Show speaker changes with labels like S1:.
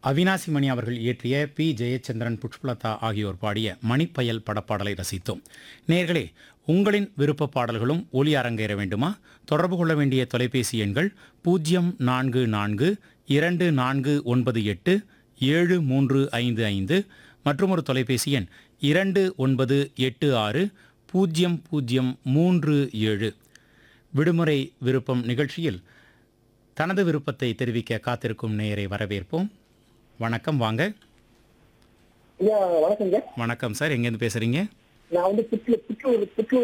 S1: அவினாசி மணி அவர்கள் இயற்றிய பி ஜெயச்சந்திரன் புஷ்பலதா ஆகியோர் பாடிய மணிப்பயல் படப்பாடலை ரசித்தோம் நேர்களே உங்களின் விருப்ப பாடல்களும் ஒலி அரங்கேற வேண்டுமா தொடர்பு கொள்ள வேண்டிய தொலைபேசி எண்கள் பூஜ்ஜியம் நான்கு நான்கு இரண்டு நான்கு ஒன்பது எட்டு ஏழு மூன்று ஐந்து ஐந்து மற்றும் ஒரு தொலைபேசி எண் இரண்டு ஒன்பது எட்டு ஆறு பூஜ்ஜியம் பூஜ்ஜியம் மூன்று ஏழு விடுமுறை விருப்பம் நிகழ்ச்சியில் தனது விருப்பத்தை தெரிவிக்க காத்திருக்கும் நேயரை வரவேற்போம் வணக்கம் வாங்க
S2: ஐயா வணக்கங்க
S1: வணக்கம் சார் எங்கேருந்து பேசுறீங்க
S2: நான் வந்து புற்று புற்றூர் புற்றூர்